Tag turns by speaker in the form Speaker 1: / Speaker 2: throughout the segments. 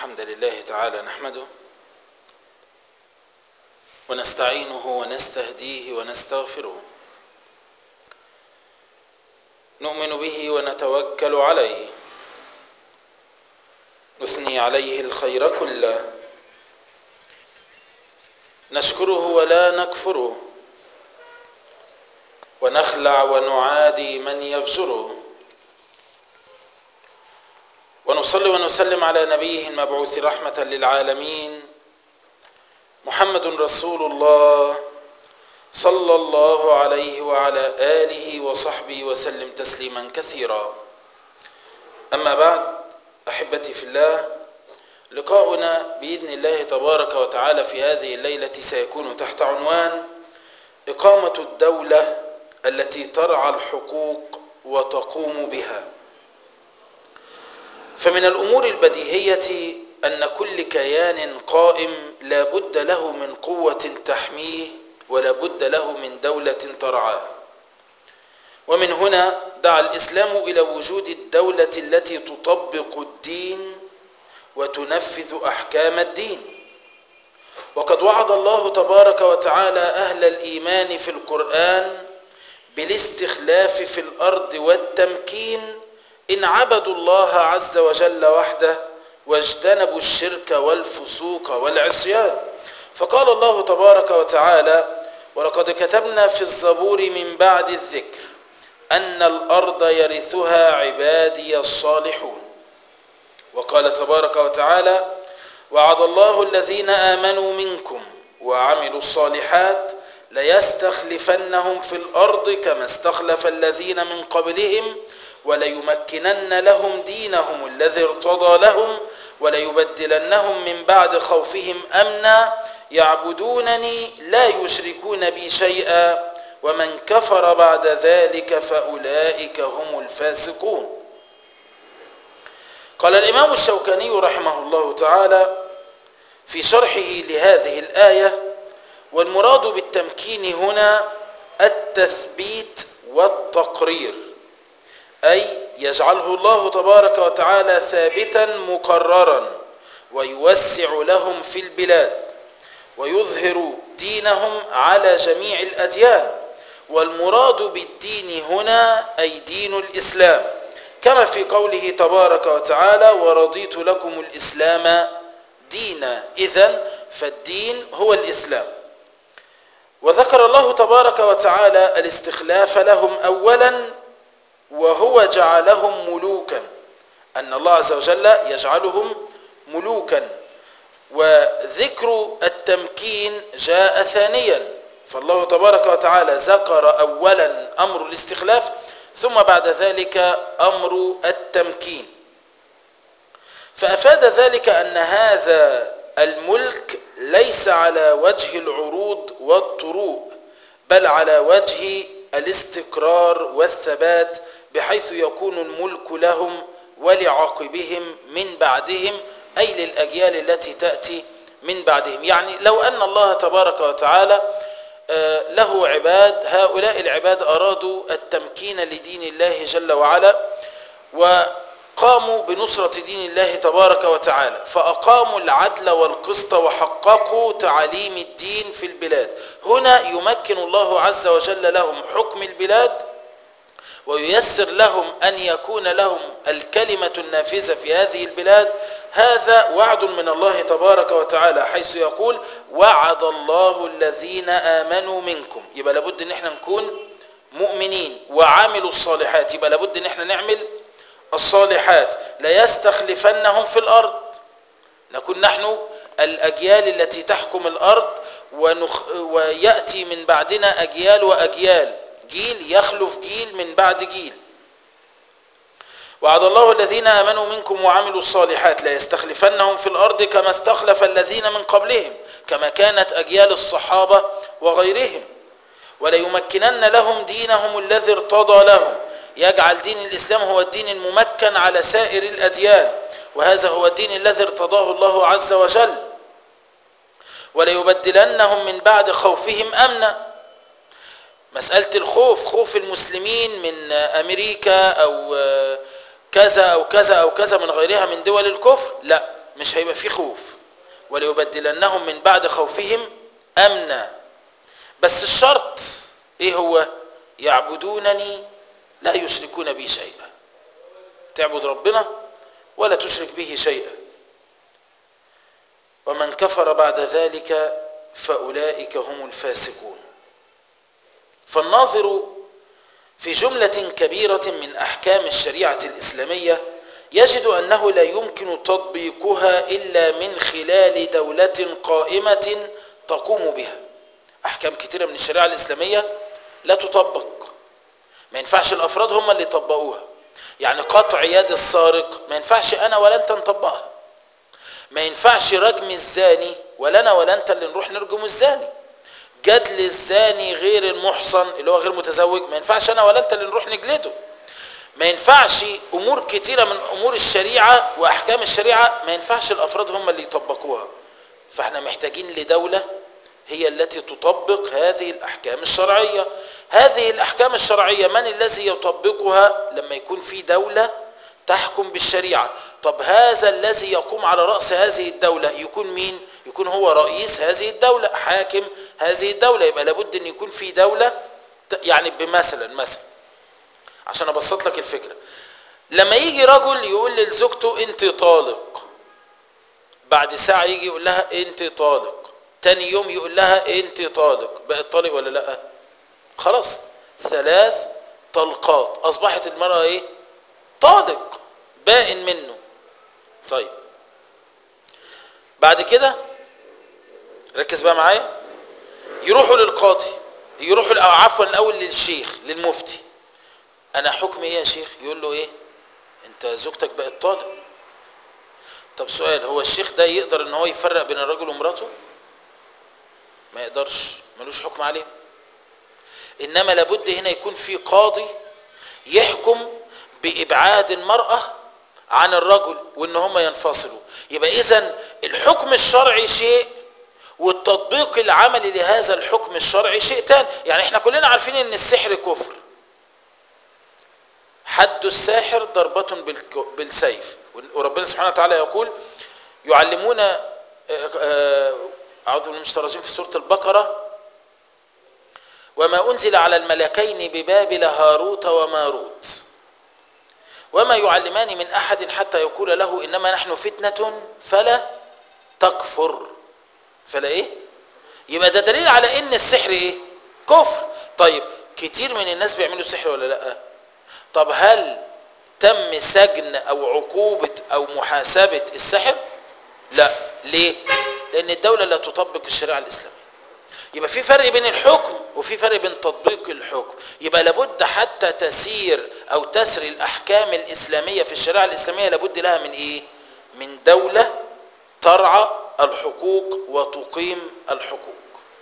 Speaker 1: الحمد لله تعالى نحمده ونستعينه ونستهديه ونستغفره نؤمن به ونتوكل عليه نثني عليه الخير كله نشكره ولا نكفره ونخلع ونعادي من يفجره ونصلي ونسلم على نبيه المبعوث رحمة للعالمين محمد رسول الله صلى الله عليه وعلى آله وصحبه وسلم تسليما كثيرا أما بعد أحبتي في الله لقاؤنا بإذن الله تبارك وتعالى في هذه الليلة سيكون تحت عنوان إقامة الدولة التي ترعى الحقوق وتقوم بها فمن الأمور البديهية أن كل كيان قائم لا بد له من قوة تحميه ولا بد له من دولة ترعاه ومن هنا دعا الإسلام إلى وجود الدولة التي تطبق الدين وتنفذ أحكام الدين وقد وعد الله تبارك وتعالى أهل الإيمان في القرآن بالاستخلاف في الأرض والتمكين إن عبدوا الله عز وجل وحده واجتنبوا الشرك والفسوق والعصيان فقال الله تبارك وتعالى ولقد كتبنا في الزبور من بعد الذكر أن الأرض يرثها عبادي الصالحون وقال تبارك وتعالى وعد الله الذين آمنوا منكم وعملوا الصالحات ليستخلفنهم في الأرض كما استخلف الذين من قبلهم وليمكنن لهم دينهم الذي ارتضى لهم وليبدلنهم من بعد خوفهم أمنا يعبدونني لا يشركون بي شيئا ومن كفر بعد ذلك فأولئك هم الفاسقون قال الإمام الشوكاني رحمه الله تعالى في شرحه لهذه الآية والمراد بالتمكين هنا التثبيت والتقرير أي يجعله الله تبارك وتعالى ثابتا مقررا ويوسع لهم في البلاد ويظهر دينهم على جميع الأديان والمراد بالدين هنا أي دين الإسلام كما في قوله تبارك وتعالى ورضيت لكم الإسلام دينا إذن فالدين هو الإسلام وذكر الله تبارك وتعالى الاستخلاف لهم أولا وهو جعلهم ملوكا أن الله عز وجل يجعلهم ملوكا وذكر التمكين جاء ثانيا فالله تبارك وتعالى ذكر أولا أمر الاستخلاف ثم بعد ذلك أمر التمكين فأفاد ذلك أن هذا الملك ليس على وجه العروض والطروء بل على وجه الاستقرار والثبات بحيث يكون الملك لهم ولعاقبهم من بعدهم أي للأجيال التي تأتي من بعدهم يعني لو أن الله تبارك وتعالى له عباد هؤلاء العباد أرادوا التمكين لدين الله جل وعلا وقاموا بنصرة دين الله تبارك وتعالى فأقاموا العدل والقسط وحققوا تعاليم الدين في البلاد هنا يمكن الله عز وجل لهم حكم البلاد وييسر لهم أن يكون لهم الكلمة النافذة في هذه البلاد هذا وعد من الله تبارك وتعالى حيث يقول وعد الله الذين آمنوا منكم يبقى لابد ان احنا نكون مؤمنين وعاملوا الصالحات يبقى لابد ان احنا نعمل الصالحات ليستخلفنهم في الأرض نكون نحن الأجيال التي تحكم الأرض ونخ ويأتي من بعدنا أجيال وأجيال جيل يخلف جيل من بعد جيل وعد الله الذين آمنوا منكم وعملوا الصالحات لا يستخلفنهم في الأرض كما استخلف الذين من قبلهم كما كانت أجيال الصحابة وغيرهم وليمكنن لهم دينهم الذي ارتضى لهم يجعل دين الإسلام هو الدين الممكن على سائر الأديان وهذا هو الدين الذي ارتضاه الله عز وجل وليبدلنهم من بعد خوفهم أمنا مسألة الخوف خوف المسلمين من أمريكا أو كذا أو كذا أو كذا من غيرها من دول الكفر لا مش هيبقى في خوف وليبدلنهم من بعد خوفهم امنا بس الشرط ايه هو يعبدونني لا يشركون بي شيئا تعبد ربنا ولا تشرك به شيئا ومن كفر بعد ذلك فاولئك هم الفاسقون فالناظر في جمله كبيره من احكام الشريعه الاسلاميه يجد انه لا يمكن تطبيقها الا من خلال دوله قائمه تقوم بها احكام كثيره من الشريعه الاسلاميه لا تطبق ما ينفعش الافراد هم اللي يطبقوها يعني قطع يد السارق ما ينفعش انا ولا انت نطبقها ما ينفعش رجم الزاني ولا انا ولا انت اللي نروح نرجم الزاني جدل الزاني غير المحصن اللي هو غير متزوج ما ينفعش انا ولا انت اللي نروح نجلده ما ينفعش امور كتيره من امور الشريعه واحكام الشريعه ما ينفعش الافراد هم اللي يطبقوها فاحنا محتاجين لدوله هي التي تطبق هذه الاحكام الشرعيه هذه الاحكام الشرعيه من الذي يطبقها لما يكون في دوله تحكم بالشريعه طب هذا الذي يقوم على راس هذه الدوله يكون مين يكون هو رئيس هذه الدوله حاكم هذه الدوله يبقى لابد ان يكون في دوله يعني بمثلا مثلا عشان ابسط لك الفكره لما يجي رجل يقول لزوجته انت طالق بعد ساعه يجي يقول لها انت طالق تاني يوم يقول لها انت طالق بقت طالق ولا لا خلاص ثلاث طلقات اصبحت المراه ايه طالق بائن منه طيب بعد كده ركز بقى معايا يروحوا للقاضي يروحوا أو عفوا الاول للشيخ للمفتي انا حكمي ايه يا شيخ يقول له ايه انت زوجتك بقت طالق طب سؤال هو الشيخ ده يقدر ان هو يفرق بين الرجل ومراته ما يقدرش ملوش حكم عليه انما لابد هنا يكون في قاضي يحكم بابعاد المراه عن الرجل وان هما ينفصلوا يبقى اذا الحكم الشرعي شيء والتطبيق العملي لهذا الحكم الشرعي شيء تاني يعني احنا كلنا عارفين ان السحر كفر حد الساحر ضربة بالسيف وربنا سبحانه وتعالى يقول يعلمون أعوذ بالله من الشيطان الرجيم في سورة البقرة وما أنزل على الملكين ببابل هاروت وماروت وما يعلمان من أحد حتى يقول له إنما نحن فتنة فلا تكفر فلا إيه يبقى ده دليل على إن السحر إيه كفر طيب كتير من الناس بيعملوا سحر ولا لأ طب هل تم سجن او عقوبة او محاسبة السحر لا ليه لان الدولة لا تطبق الشريعة الاسلامية يبقى في فرق بين الحكم وفي فرق بين تطبيق الحكم يبقى لابد حتى تسير او تسري الاحكام الاسلامية في الشريعة الاسلامية لابد لها من ايه من دولة ترعى الحقوق وتقيم الحقوق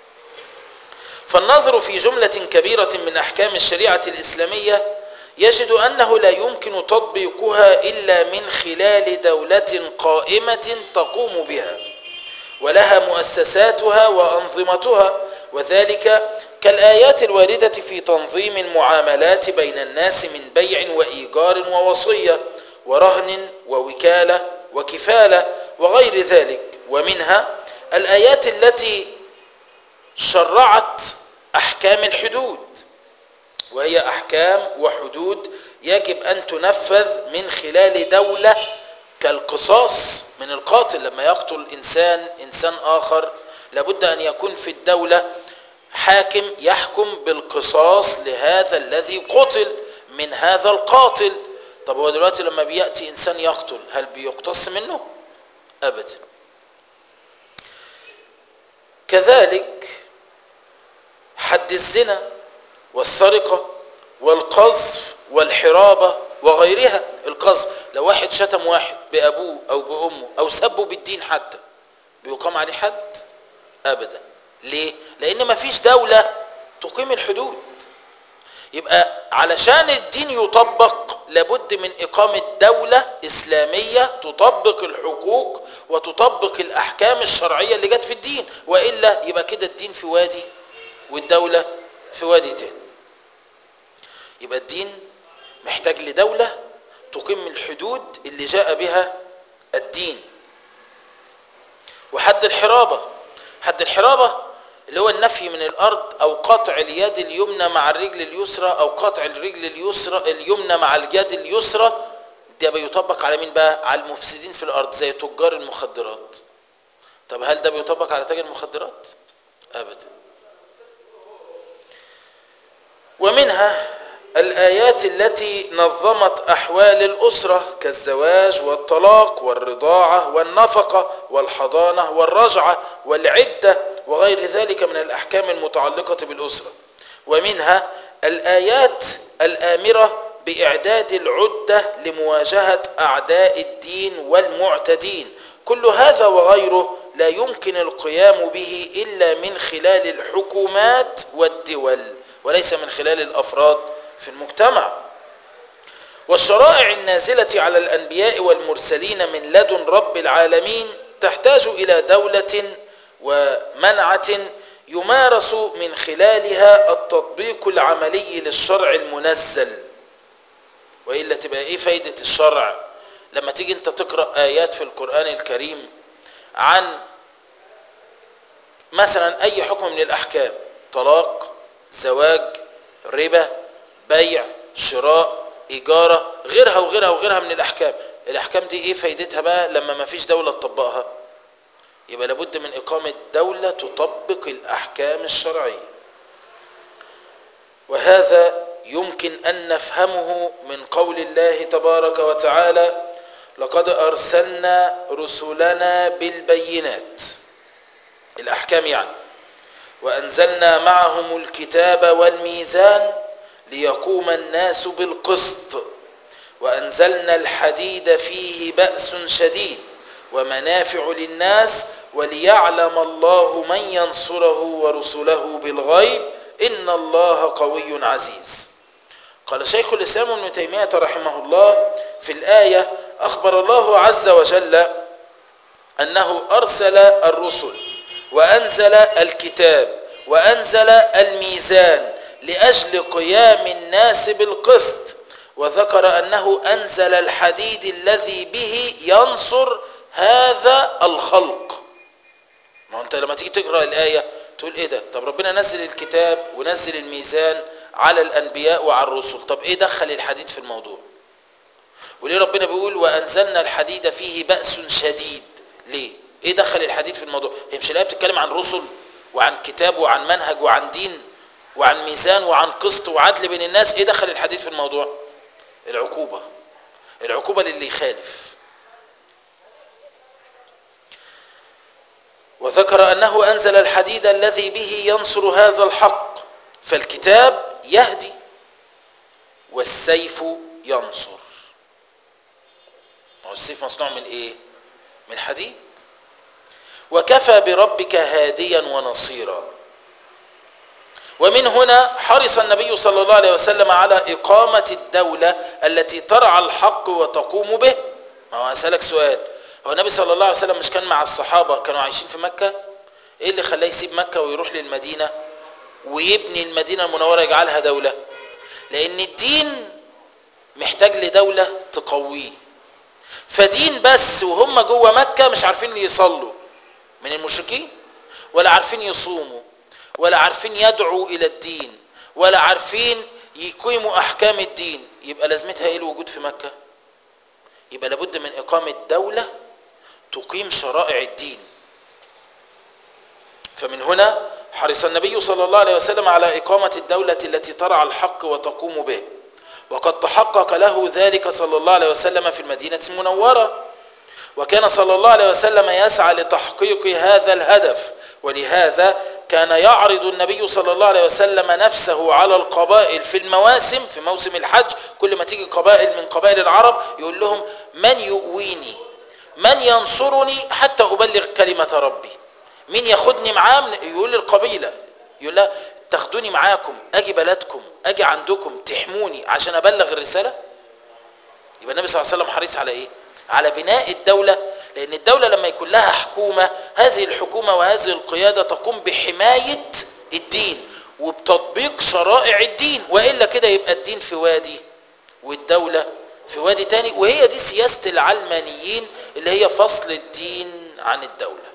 Speaker 1: فالنظر في جملة كبيرة من احكام الشريعة الاسلامية يجد أنه لا يمكن تطبيقها إلا من خلال دولة قائمة تقوم بها ولها مؤسساتها وأنظمتها وذلك كالآيات الواردة في تنظيم المعاملات بين الناس من بيع وإيجار ووصية ورهن ووكالة وكفالة وغير ذلك ومنها الآيات التي شرعت أحكام الحدود وهي احكام وحدود يجب ان تنفذ من خلال دولة كالقصاص من القاتل لما يقتل انسان انسان اخر لابد ان يكون في الدولة حاكم يحكم بالقصاص لهذا الذي قتل من هذا القاتل طب هو دلوقتي لما بيأتي انسان يقتل هل بيقتص منه ابدا كذلك حد الزنا والسرقة والقذف والحرابة وغيرها القذف لو واحد شتم واحد بأبوه أو بأمه أو سبه بالدين حتى بيقام عليه حد أبدا ليه؟ لأن مفيش دولة تقيم الحدود يبقى علشان الدين يطبق لابد من إقامة دولة إسلامية تطبق الحقوق وتطبق الأحكام الشرعية اللي جت في الدين وإلا يبقى كده الدين في وادي والدولة في وادي تاني يبقى الدين محتاج لدولة تقيم الحدود اللي جاء بها الدين وحد الحرابة حد الحرابة اللي هو النفي من الأرض أو قطع اليد اليمنى مع الرجل اليسرى أو قطع الرجل اليسرى اليمنى مع اليد اليسرى ده بيطبق على مين بقى على المفسدين في الأرض زي تجار المخدرات طب هل ده بيطبق على تاجر المخدرات أبدا ومنها الآيات التي نظمت أحوال الأسرة كالزواج والطلاق والرضاعة والنفقة والحضانة والرجعة والعدة وغير ذلك من الأحكام المتعلقة بالأسرة ومنها الآيات الآمرة بإعداد العدة لمواجهة أعداء الدين والمعتدين كل هذا وغيره لا يمكن القيام به إلا من خلال الحكومات والدول وليس من خلال الأفراد في المجتمع والشرائع النازلة على الأنبياء والمرسلين من لدن رب العالمين تحتاج إلى دولة ومنعة يمارس من خلالها التطبيق العملي للشرع المنزل وإلا تبقى إيه فايدة الشرع لما تيجي أنت تقرأ آيات في القرآن الكريم عن مثلا أي حكم من الأحكام طلاق زواج ربا بيع شراء إيجارة غيرها وغيرها وغيرها من الأحكام الأحكام دي إيه فايدتها بقى لما ما فيش دولة تطبقها يبقى لابد من إقامة دولة تطبق الأحكام الشرعية وهذا يمكن أن نفهمه من قول الله تبارك وتعالى لقد أرسلنا رسلنا بالبينات الأحكام يعني وأنزلنا معهم الكتاب والميزان ليقوم الناس بالقسط وأنزلنا الحديد فيه بأس شديد ومنافع للناس وليعلم الله من ينصره ورسله بالغيب إن الله قوي عزيز قال شيخ الإسلام ابن تيمية رحمه الله في الآية أخبر الله عز وجل أنه أرسل الرسل وأنزل الكتاب وأنزل الميزان لأجل قيام الناس بالقسط وذكر أنه أنزل الحديد الذي به ينصر هذا الخلق ما أنت لما تيجي تقرأ الآية تقول إيه ده طب ربنا نزل الكتاب ونزل الميزان على الأنبياء وعلى الرسل طب إيه دخل الحديد في الموضوع وليه ربنا بيقول وأنزلنا الحديد فيه بأس شديد ليه إيه دخل الحديد في الموضوع هي مش الآية بتتكلم عن رسل وعن كتاب وعن منهج وعن دين وعن ميزان وعن قسط وعدل بين الناس ايه دخل الحديث في الموضوع العقوبة العقوبة للي يخالف وذكر أنه أنزل الحديد الذي به ينصر هذا الحق فالكتاب يهدي والسيف ينصر هو السيف مصنوع من ايه من حديد وكفى بربك هاديا ونصيرا ومن هنا حرص النبي صلى الله عليه وسلم على إقامة الدولة التي ترعى الحق وتقوم به ما هو أسألك سؤال هو النبي صلى الله عليه وسلم مش كان مع الصحابة كانوا عايشين في مكة إيه اللي خلاه يسيب مكة ويروح للمدينة ويبني المدينة المنورة يجعلها دولة لأن الدين محتاج لدولة تقويه فدين بس وهم جوه مكة مش عارفين يصلوا من المشركين ولا عارفين يصوموا ولا عارفين يدعوا إلى الدين ولا عارفين يقيموا أحكام الدين يبقى لازمتها إيه الوجود في مكة يبقى لابد من إقامة دولة تقيم شرائع الدين فمن هنا حرص النبي صلى الله عليه وسلم على إقامة الدولة التي ترعى الحق وتقوم به وقد تحقق له ذلك صلى الله عليه وسلم في المدينة المنورة وكان صلى الله عليه وسلم يسعى لتحقيق هذا الهدف ولهذا كان يعرض النبي صلى الله عليه وسلم نفسه على القبائل في المواسم في موسم الحج كل ما تيجي قبائل من قبائل العرب يقول لهم من يؤويني من ينصرني حتى أبلغ كلمة ربي مين ياخدني معاه يقول للقبيلة يقول لها تاخدوني معاكم اجي بلدكم اجي عندكم تحموني عشان ابلغ الرسالة يبقى النبي صلى الله عليه وسلم حريص على ايه على بناء الدولة لأن الدولة لما يكون لها حكومة هذه الحكومة وهذه القيادة تقوم بحماية الدين وبتطبيق شرائع الدين وإلا كده يبقى الدين في وادي والدولة في وادي تاني وهي دي سياسة العلمانيين اللي هي فصل الدين عن الدولة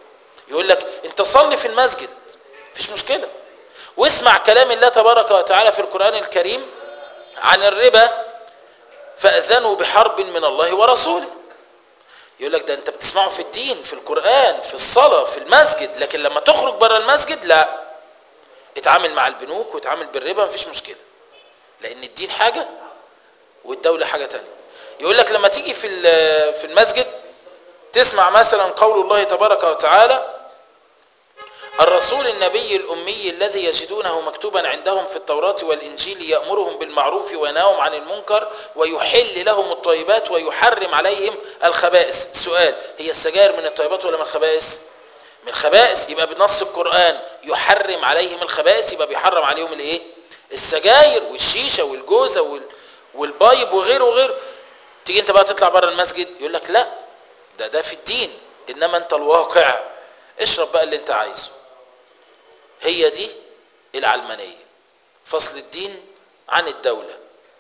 Speaker 1: يقول لك انت صلي في المسجد مفيش مشكلة واسمع كلام الله تبارك وتعالى في القرآن الكريم عن الربا فأذنوا بحرب من الله ورسوله يقول لك ده انت بتسمعه في الدين في القرآن في الصلاة في المسجد لكن لما تخرج بره المسجد لا اتعامل مع البنوك واتعامل بالربا مفيش مشكلة لان الدين حاجة والدولة حاجة تانية يقول لك لما تيجي في في المسجد تسمع مثلا قول الله تبارك وتعالى الرسول النبي الأمي الذي يجدونه مكتوبا عندهم في التوراة والإنجيل يأمرهم بالمعروف وينهاهم عن المنكر ويحل لهم الطيبات ويحرم عليهم الخبائث سؤال هي السجائر من الطيبات ولا من الخبائث من الخبائث يبقى بنص القرآن يحرم عليهم الخبائث يبقى بيحرم عليهم الايه السجاير والشيشة والجوزة وال... والبايب وغيره وغيره تيجي انت بقى تطلع بره المسجد يقول لك لا ده ده في الدين انما انت الواقع اشرب بقى اللي انت عايزه هي دي العلمانية فصل الدين عن الدولة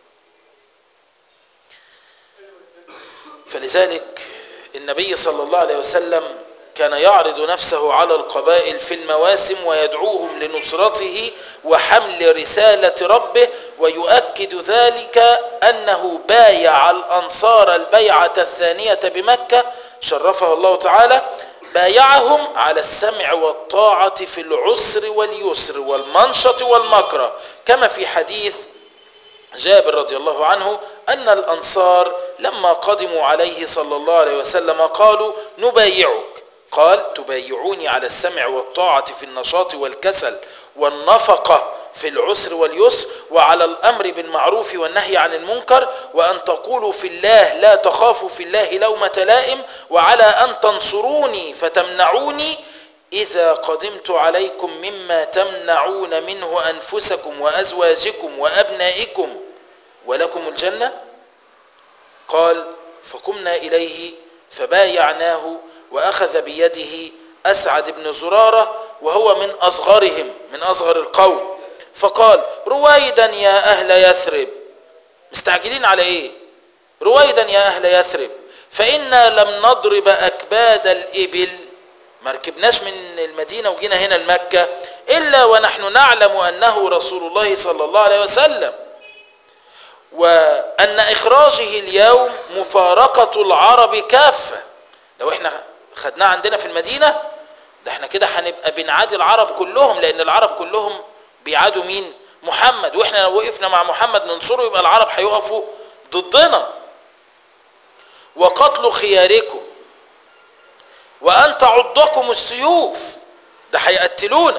Speaker 1: فلذلك النبي صلى الله عليه وسلم كان يعرض نفسه على القبائل في المواسم ويدعوهم لنصرته وحمل رسالة ربه ويؤكد ذلك أنه بايع الأنصار البيعة الثانية بمكة شرفها الله تعالى بايعهم على السمع والطاعة في العسر واليسر والمنشط والمكره كما في حديث جابر رضي الله عنه أن الأنصار لما قدموا عليه صلى الله عليه وسلم قالوا نبايعك قال تبايعوني على السمع والطاعة في النشاط والكسل والنفقة في العسر واليسر وعلى الأمر بالمعروف والنهي عن المنكر وأن تقولوا في الله لا تخافوا في الله لومة لائم وعلى أن تنصروني فتمنعوني إذا قدمت عليكم مما تمنعون منه أنفسكم وأزواجكم وأبنائكم ولكم الجنة قال فقمنا إليه فبايعناه وأخذ بيده أسعد بن زرارة وهو من أصغرهم من أصغر القوم فقال رويدا يا أهل يثرب مستعجلين على إيه رويدا يا أهل يثرب فإنا لم نضرب أكباد الإبل ما ركبناش من المدينة وجينا هنا المكة إلا ونحن نعلم أنه رسول الله صلى الله عليه وسلم وأن إخراجه اليوم مفارقة العرب كافة لو احنا خدناه عندنا في المدينة ده احنا كده هنبقى بنعادي العرب كلهم لأن العرب كلهم بيعادوا مين محمد واحنا لو وقفنا مع محمد ننصره يبقى العرب هيقفوا ضدنا وقتل خياركم وأن تعضكم السيوف ده هيقتلونا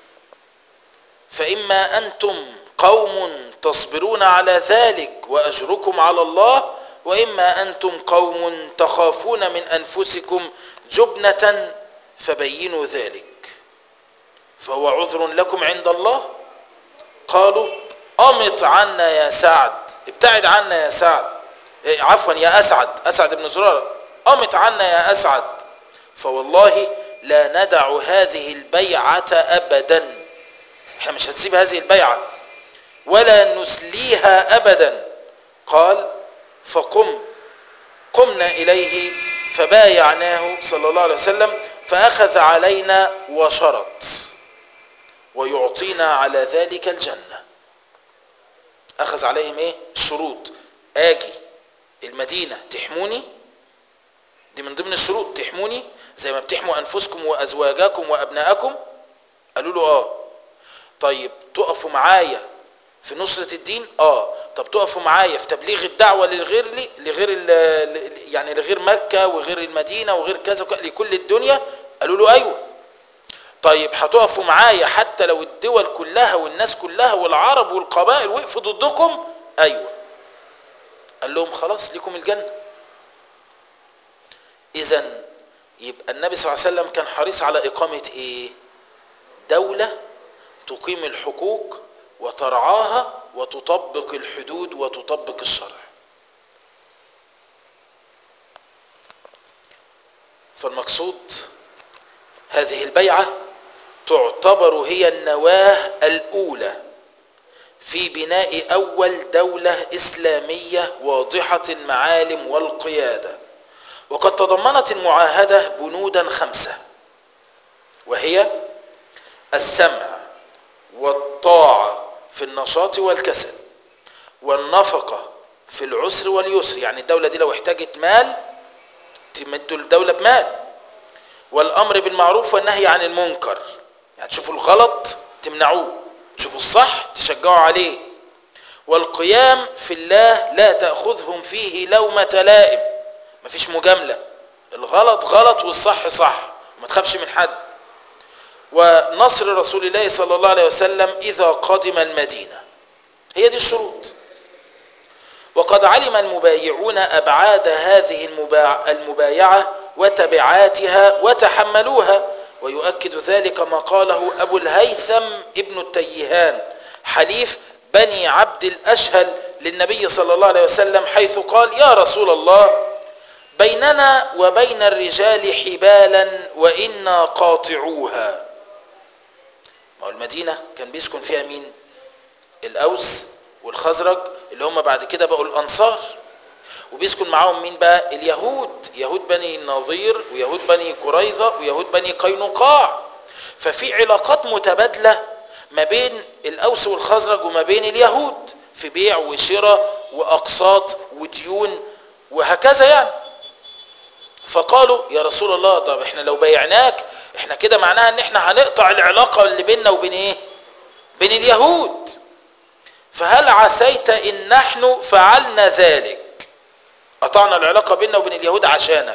Speaker 1: فإما أنتم قوم تصبرون على ذلك وأجركم على الله وإما أنتم قوم تخافون من أنفسكم جبنة فبينوا ذلك فهو عذر لكم عند الله قالوا أمط عنا يا سعد ابتعد عنا يا سعد إيه عفوا يا أسعد أسعد بن زرارة أمط عنا يا أسعد فوالله لا ندع هذه البيعة أبدا احنا مش هنسيب هذه البيعة ولا نسليها أبدا قال فقم قمنا إليه فبايعناه صلى الله عليه وسلم فأخذ علينا وشرط ويعطينا على ذلك الجنة أخذ عليهم إيه الشروط آجي المدينة تحموني دي من ضمن الشروط تحموني زي ما بتحموا أنفسكم وأزواجكم وأبناءكم قالوا له آه طيب تقفوا معايا في نصرة الدين آه طب تقفوا معايا في تبليغ الدعوة لغير لي لغير يعني لغير مكة وغير المدينة وغير كذا لكل الدنيا قالوا له أيوة طيب هتقفوا معايا حتى لو الدول كلها والناس كلها والعرب والقبائل وقفوا ضدكم أيوة قال لهم خلاص لكم الجنة إذا يبقى النبي صلى الله عليه وسلم كان حريص على إقامة إيه دولة تقيم الحقوق وترعاها وتطبق الحدود وتطبق الشرع فالمقصود هذه البيعة تعتبر هي النواة الأولى في بناء أول دولة إسلامية واضحة المعالم والقيادة وقد تضمنت المعاهدة بنودا خمسة وهي السمع والطاعة في النشاط والكسل والنفقة في العسر واليسر يعني الدولة دي لو احتاجت مال تمدوا الدولة بمال والأمر بالمعروف والنهي عن المنكر يعني تشوفوا الغلط تمنعوه تشوفوا الصح تشجعوا عليه والقيام في الله لا تأخذهم فيه لومة لائم مفيش مجاملة الغلط غلط والصح صح وما تخافش من حد ونصر رسول الله صلى الله عليه وسلم إذا قدم المدينة هي دي الشروط وقد علم المبايعون أبعاد هذه المباع المبايعة وتبعاتها وتحملوها ويؤكد ذلك ما قاله أبو الهيثم ابن التيهان حليف بني عبد الأشهل للنبي صلى الله عليه وسلم حيث قال يا رسول الله بيننا وبين الرجال حبالا وإنا قاطعوها ما هو المدينة كان بيسكن فيها مين الأوس والخزرج اللي هم بعد كده بقوا الأنصار وبيسكن معاهم مين بقى اليهود يهود بني النظير ويهود بني قريظة ويهود بني قينقاع ففي علاقات متبادلة ما بين الأوس والخزرج وما بين اليهود في بيع وشراء وأقساط وديون وهكذا يعني فقالوا يا رسول الله طب احنا لو بيعناك احنا كده معناها ان احنا هنقطع العلاقة اللي بيننا وبين ايه بين اليهود فهل عسيت ان نحن فعلنا ذلك قطعنا العلاقة بيننا وبين اليهود عشانك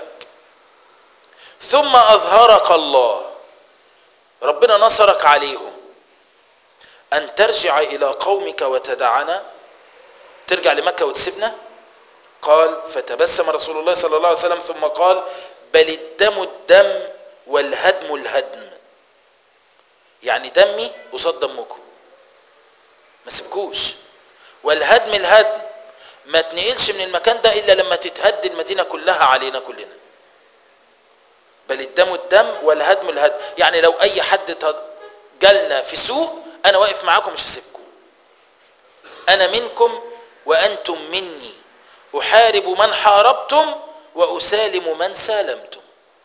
Speaker 1: ثم اظهرك الله ربنا نصرك عليهم ان ترجع الى قومك وتدعنا ترجع لمكة وتسيبنا قال فتبسم رسول الله صلى الله عليه وسلم ثم قال بل الدم الدم والهدم الهدم يعني دمي قصاد دمكم ما سيبكوش والهدم الهدم ما تنقلش من المكان ده الا لما تتهد المدينه كلها علينا كلنا بل الدم الدم والهدم الهدم يعني لو اي حد جالنا في سوء انا واقف معاكم مش هسيبكم انا منكم وانتم مني احارب من حاربتم واسالم من سالمتم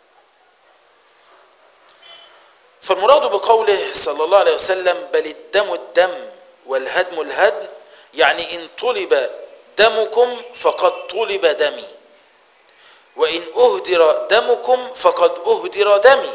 Speaker 1: فالمراد بقوله صلى الله عليه وسلم بل الدم الدم والهدم الهدم يعني إن طلب دمكم فقد طلب دمي وإن أهدر دمكم فقد أهدر دمي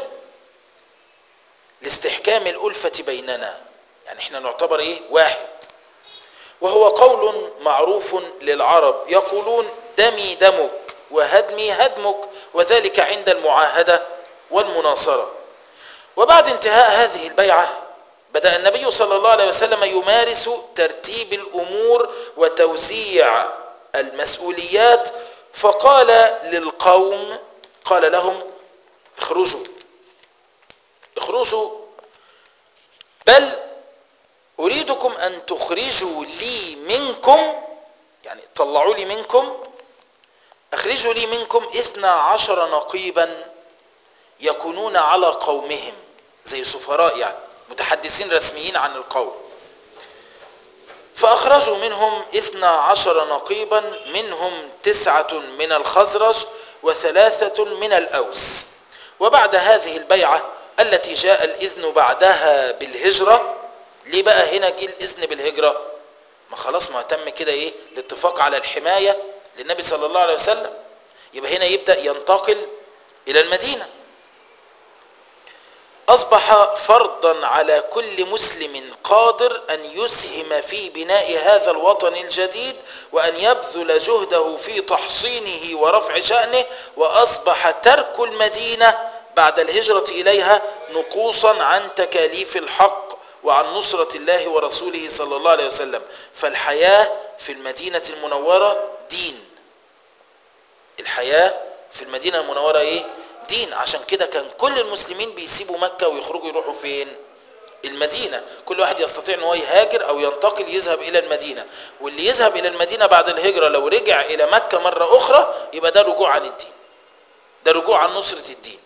Speaker 1: لاستحكام الألفة بيننا يعني احنا نعتبر ايه واحد وهو قول معروف للعرب يقولون دمي دمك وهدمي هدمك وذلك عند المعاهدة والمناصرة وبعد انتهاء هذه البيعة بدأ النبي صلى الله عليه وسلم يمارس ترتيب الأمور وتوزيع المسؤوليات فقال للقوم قال لهم اخرجوا اخرجوا بل أريدكم أن تخرجوا لي منكم يعني طلعوا لي منكم اخرجوا لي منكم اثنى عشر نقيبا يكونون على قومهم زي سفراء يعني متحدثين رسميين عن القوم فأخرجوا منهم اثنى عشر نقيبا منهم تسعة من الخزرج وثلاثة من الأوس وبعد هذه البيعة التي جاء الإذن بعدها بالهجرة ليه بقى هنا جه الإذن بالهجرة ما خلاص ما تم كده إيه الاتفاق على الحماية للنبي صلى الله عليه وسلم يبقى هنا يبدأ ينتقل إلى المدينة أصبح فرضا على كل مسلم قادر أن يسهم في بناء هذا الوطن الجديد وأن يبذل جهده في تحصينه ورفع شأنه وأصبح ترك المدينة بعد الهجرة إليها نقوصا عن تكاليف الحق وعن نصرة الله ورسوله صلى الله عليه وسلم فالحياة في المدينة المنورة دين الحياة في المدينة المنورة إيه؟ دين عشان كده كان كل المسلمين بيسيبوا مكة ويخرجوا يروحوا فين المدينة كل واحد يستطيع ان هو يهاجر او ينتقل يذهب الى المدينة واللي يذهب الى المدينة بعد الهجرة لو رجع الى مكة مرة اخرى يبقى ده رجوع عن الدين ده رجوع عن نصرة الدين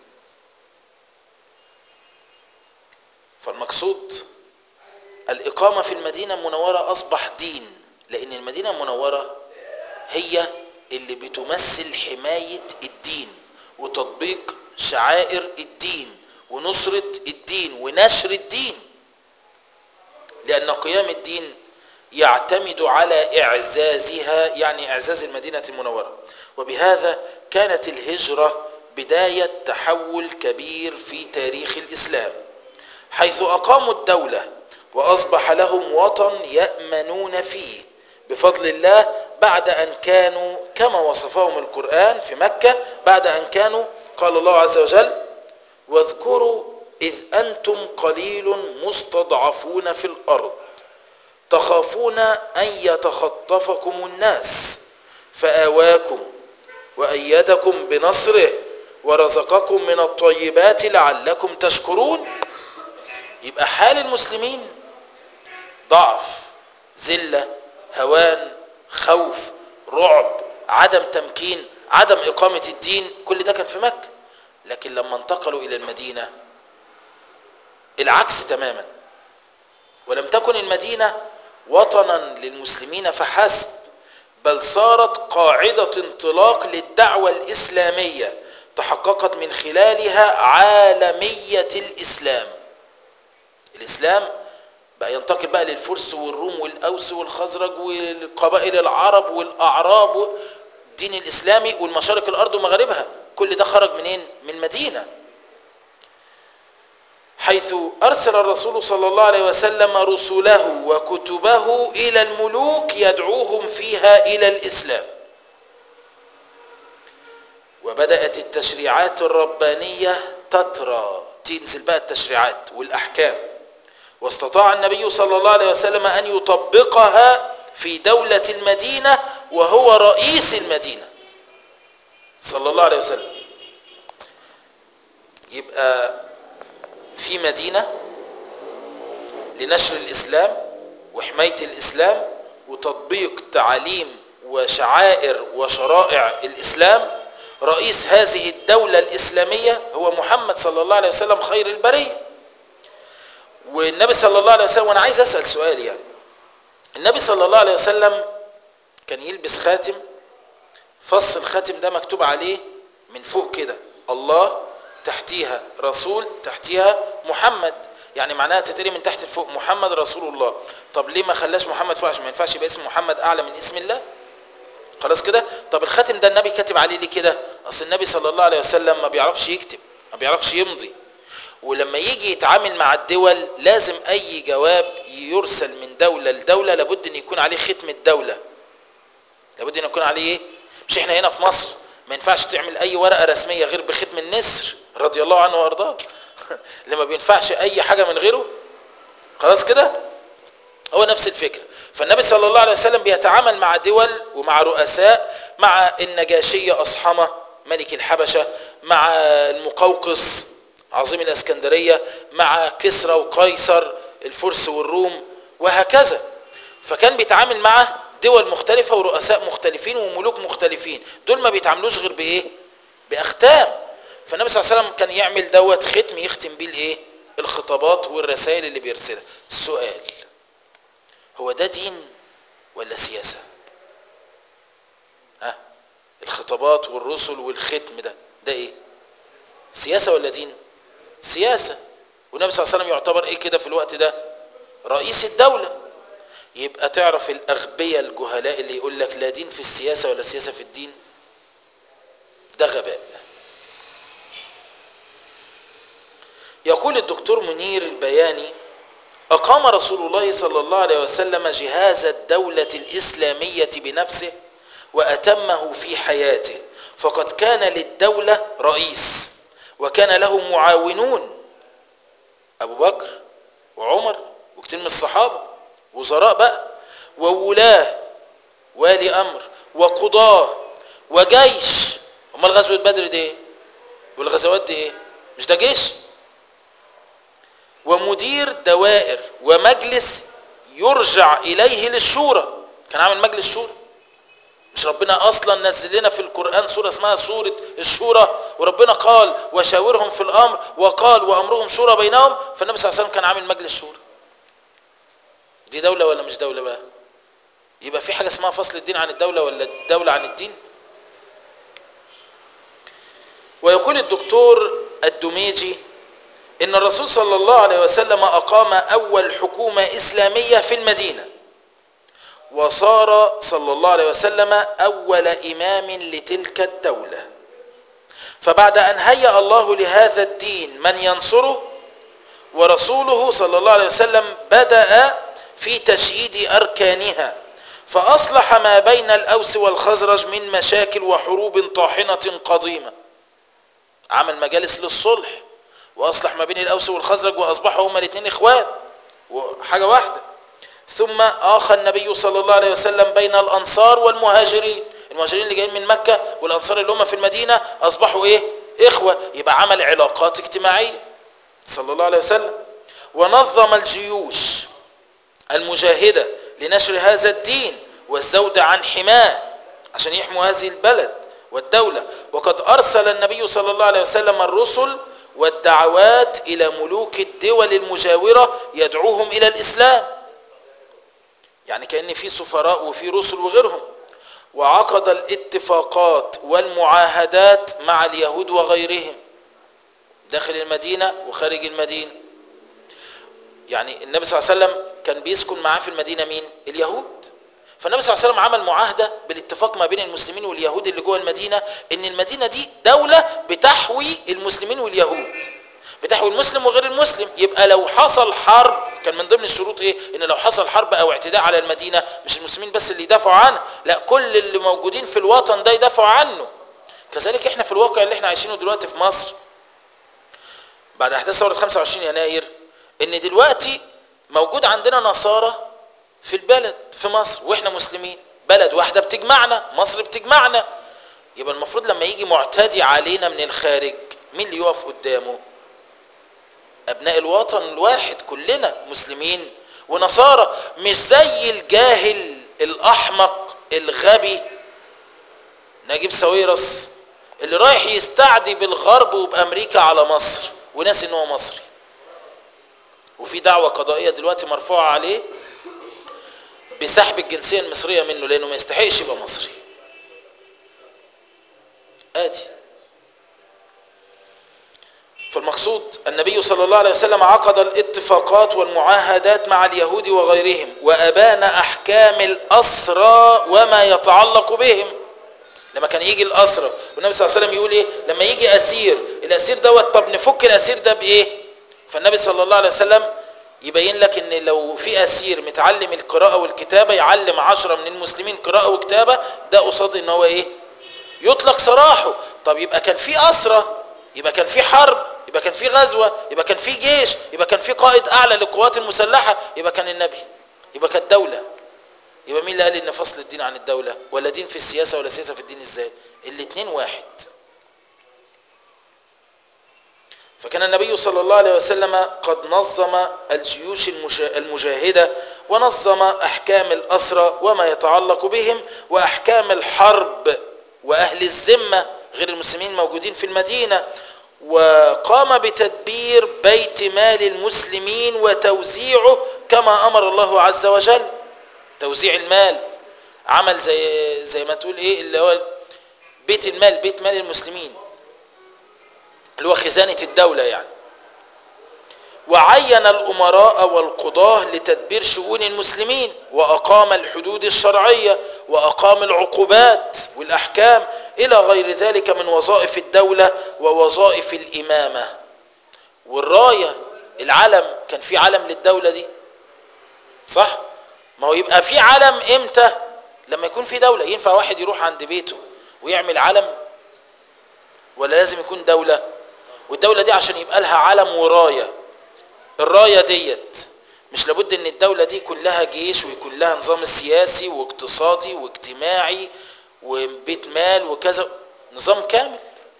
Speaker 1: فالمقصود الإقامة في المدينة المنورة أصبح دين لأن المدينة المنورة هي اللي بتمثل حماية الدين وتطبيق شعائر الدين ونصرة الدين ونشر الدين لأن قيام الدين يعتمد على إعزازها يعني إعزاز المدينة المنورة وبهذا كانت الهجرة بداية تحول كبير في تاريخ الإسلام حيث أقاموا الدولة وأصبح لهم وطن يأمنون فيه بفضل الله بعد أن كانوا كما وصفهم القرآن في مكة بعد أن كانوا قال الله عز وجل واذكروا إذ أنتم قليل مستضعفون في الأرض تخافون أن يتخطفكم الناس فآواكم وأيدكم بنصره ورزقكم من الطيبات لعلكم تشكرون يبقى حال المسلمين ضعف ذلة هوان خوف رعب عدم تمكين عدم إقامة الدين كل ده كان في مكة لكن لما انتقلوا إلى المدينة العكس تماما ولم تكن المدينة وطنا للمسلمين فحسب بل صارت قاعدة انطلاق للدعوة الإسلامية تحققت من خلالها عالمية الإسلام الإسلام بقى ينتقل بقى للفرس والروم والأوس والخزرج والقبائل العرب والأعراب الدين الإسلامي والمشارق الأرض ومغاربها كل ده خرج منين؟ من مدينة حيث أرسل الرسول صلى الله عليه وسلم رسله وكتبه إلى الملوك يدعوهم فيها إلى الإسلام وبدأت التشريعات الربانية تترى تنزل بقى التشريعات والأحكام واستطاع النبي صلى الله عليه وسلم أن يطبقها في دولة المدينة وهو رئيس المدينة صلى الله عليه وسلم يبقى في مدينة لنشر الإسلام وحماية الإسلام وتطبيق تعاليم وشعائر وشرائع الإسلام رئيس هذه الدولة الإسلامية هو محمد صلى الله عليه وسلم خير البرية والنبي صلى الله عليه وسلم وأنا عايز أسأل سؤال يعني النبي صلى الله عليه وسلم كان يلبس خاتم فص الخاتم ده مكتوب عليه من فوق كده الله تحتيها رسول تحتيها محمد يعني معناها تتري من تحت لفوق محمد رسول الله طب ليه ما خلاش محمد فوق عشان ما ينفعش يبقى اسم محمد اعلى من اسم الله خلاص كده طب الخاتم ده النبي كاتب عليه ليه كده اصل النبي صلى الله عليه وسلم ما بيعرفش يكتب ما بيعرفش يمضي ولما يجي يتعامل مع الدول لازم اي جواب يرسل من دولة لدولة لابد ان يكون عليه ختم الدولة لابد ان يكون عليه ايه مش احنا هنا في مصر ما ينفعش تعمل اي ورقة رسمية غير بختم النسر رضي الله عنه وارضاه اللي ما بينفعش اي حاجة من غيره خلاص كده هو نفس الفكرة فالنبي صلى الله عليه وسلم بيتعامل مع دول ومع رؤساء مع النجاشية أصحمة ملك الحبشة مع المقوقس عظيم الاسكندرية مع كسرى وقيصر الفرس والروم وهكذا فكان بيتعامل مع دول مختلفة ورؤساء مختلفين وملوك مختلفين دول ما بيتعاملوش غير بايه باختام فالنبي صلى الله عليه وسلم كان يعمل دوت ختم يختم بيه الايه الخطابات والرسائل اللي بيرسلها السؤال هو ده دين ولا سياسة ها الخطابات والرسل والختم ده ده ايه سياسة ولا دين سياسة والنبي صلى الله عليه وسلم يعتبر ايه كده في الوقت ده رئيس الدولة يبقى تعرف الأغبياء الجهلاء اللي يقول لك لا دين في السياسة ولا سياسة في الدين ده غباء يقول الدكتور منير البياني أقام رسول الله صلى الله عليه وسلم جهاز الدولة الإسلامية بنفسه وأتمه في حياته فقد كان للدولة رئيس وكان له معاونون أبو بكر وعمر وكتير من الصحابة وزراء بقى وولاه والي أمر وقضاة وجيش امال غزوة بدر دي ايه والغزوات دي ايه مش ده جيش ومدير دوائر ومجلس يرجع إليه للشورى كان عامل مجلس شورى مش ربنا أصلا نزل لنا في القرآن سورة اسمها سورة الشورى وربنا قال وشاورهم في الأمر وقال وأمرهم شورى بينهم فالنبي صلى الله عليه وسلم كان عامل مجلس شورى دي دولة ولا مش دولة بقى يبقى في حاجة اسمها فصل الدين عن الدولة ولا الدولة عن الدين ويقول الدكتور الدميجي ان الرسول صلى الله عليه وسلم اقام اول حكومة اسلامية في المدينة وصار صلى الله عليه وسلم اول امام لتلك الدولة فبعد ان هيأ الله لهذا الدين من ينصره ورسوله صلى الله عليه وسلم بدأ في تشييد اركانها فاصلح ما بين الاوس والخزرج من مشاكل وحروب طاحنة قديمة عمل مجالس للصلح واصلح ما بين الاوس والخزرج واصبحوا هما الاثنين اخوات وحاجه واحده ثم اخى النبي صلى الله عليه وسلم بين الانصار والمهاجرين المهاجرين اللي جايين من مكه والانصار اللي هم في المدينه اصبحوا ايه اخوه يبقى عمل علاقات اجتماعيه صلى الله عليه وسلم ونظم الجيوش المجاهده لنشر هذا الدين والزود عن حماه عشان يحموا هذه البلد والدوله وقد ارسل النبي صلى الله عليه وسلم الرسل والدعوات إلى ملوك الدول المجاورة يدعوهم إلى الإسلام يعني كأن في سفراء وفي رسل وغيرهم وعقد الاتفاقات والمعاهدات مع اليهود وغيرهم داخل المدينة وخارج المدينة يعني النبي صلى الله عليه وسلم كان بيسكن معاه في المدينة مين؟ اليهود فالنبي صلى الله عليه وسلم عمل معاهدة بالاتفاق ما بين المسلمين واليهود اللي جوه المدينة ان المدينة دي دولة بتحوي المسلمين واليهود بتحوي المسلم وغير المسلم يبقى لو حصل حرب كان من ضمن الشروط ايه ان لو حصل حرب او اعتداء على المدينة مش المسلمين بس اللي يدافعوا عنها لا كل اللي موجودين في الوطن ده يدافعوا عنه كذلك احنا في الواقع اللي احنا عايشينه دلوقتي في مصر بعد احداث ثورة 25 يناير ان دلوقتي موجود عندنا نصارى في البلد في مصر واحنا مسلمين بلد واحدة بتجمعنا مصر بتجمعنا يبقى المفروض لما يجي معتدي علينا من الخارج مين اللي يقف قدامه ابناء الوطن الواحد كلنا مسلمين ونصارى مش زي الجاهل الاحمق الغبي نجيب ساويرس اللي رايح يستعدي بالغرب وبامريكا على مصر وناس ان هو مصري وفي دعوة قضائية دلوقتي مرفوعة عليه بسحب الجنسية المصرية منه لأنه ما يستحقش يبقى مصري آدي فالمقصود النبي صلى الله عليه وسلم عقد الاتفاقات والمعاهدات مع اليهود وغيرهم وأبان أحكام الأسرى وما يتعلق بهم لما كان يجي الأسرى والنبي صلى الله عليه وسلم يقول إيه لما يجي أسير الأسير دوت طب نفك الأسير ده بإيه فالنبي صلى الله عليه وسلم يبين لك ان لو في اسير متعلم القراءة والكتابة يعلم عشرة من المسلمين قراءة وكتابة ده قصاد ان هو ايه يطلق سراحه طب يبقى كان في اسرة يبقى كان في حرب يبقى كان في غزوة يبقى كان في جيش يبقى كان في قائد اعلى للقوات المسلحة يبقى كان النبي يبقى كانت دولة يبقى مين اللي قال ان فصل الدين عن الدولة ولا دين في السياسة ولا سياسة في الدين ازاي الاتنين واحد فكان النبي صلى الله عليه وسلم قد نظم الجيوش المجاهدة ونظم أحكام الأسرى وما يتعلق بهم وأحكام الحرب وأهل الذمة غير المسلمين موجودين في المدينة وقام بتدبير بيت مال المسلمين وتوزيعه كما أمر الله عز وجل توزيع المال عمل زي زي ما تقول ايه اللي هو بيت المال بيت مال المسلمين اللي هو خزانة الدولة يعني وعين الأمراء والقضاة لتدبير شؤون المسلمين وأقام الحدود الشرعية وأقام العقوبات والأحكام إلى غير ذلك من وظائف الدولة ووظائف الإمامة والراية العلم كان في علم للدولة دي صح؟ ما هو يبقى في علم امتى؟ لما يكون في دولة ينفع واحد يروح عند بيته ويعمل علم ولا لازم يكون دولة والدولة دي عشان يبقى لها علم وراية الراية ديت مش لابد ان الدولة دي كلها جيش ويكون لها نظام سياسي واقتصادي واجتماعي وبيت مال وكذا نظام كامل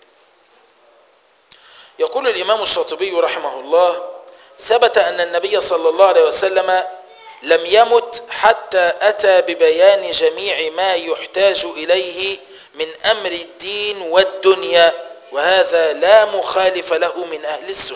Speaker 1: يقول الإمام الشاطبي رحمه الله ثبت أن النبي صلى الله عليه وسلم لم يمت حتى أتى ببيان جميع ما يحتاج إليه من أمر الدين والدنيا وهذا لا مخالف له من أهل السنة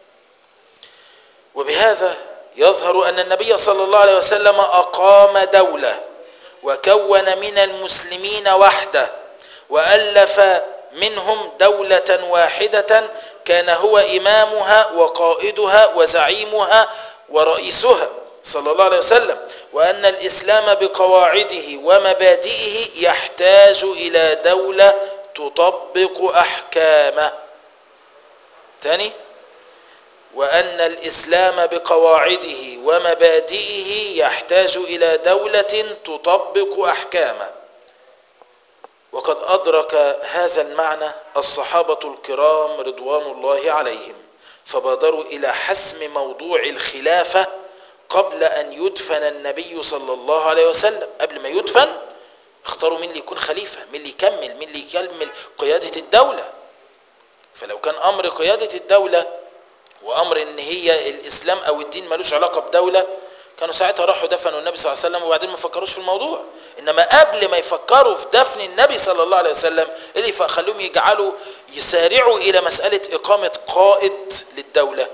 Speaker 1: وبهذا يظهر أن النبي صلى الله عليه وسلم أقام دولة وكون من المسلمين وحده وألف منهم دولة واحدة كان هو إمامها وقائدها وزعيمها ورئيسها صلى الله عليه وسلم وأن الإسلام بقواعده ومبادئه يحتاج إلى دولة تطبق أحكامه تاني وأن الإسلام بقواعده ومبادئه يحتاج إلى دولة تطبق أحكامه وقد أدرك هذا المعنى الصحابة الكرام رضوان الله عليهم فبادروا إلى حسم موضوع الخلافة قبل أن يدفن النبي صلى الله عليه وسلم قبل ما يدفن اختاروا مين اللي يكون خليفة مين اللي يكمل مين اللي يكمل قيادة الدولة فلو كان أمر قيادة الدولة وأمر إن هي الإسلام أو الدين ملوش علاقة بدولة كانوا ساعتها راحوا دفنوا النبي صلى الله عليه وسلم وبعدين ما فكروش في الموضوع انما قبل ما يفكروا في دفن النبي صلى الله عليه وسلم اللي خلوهم يجعلوا يسارعوا الى مسألة اقامة قائد للدولة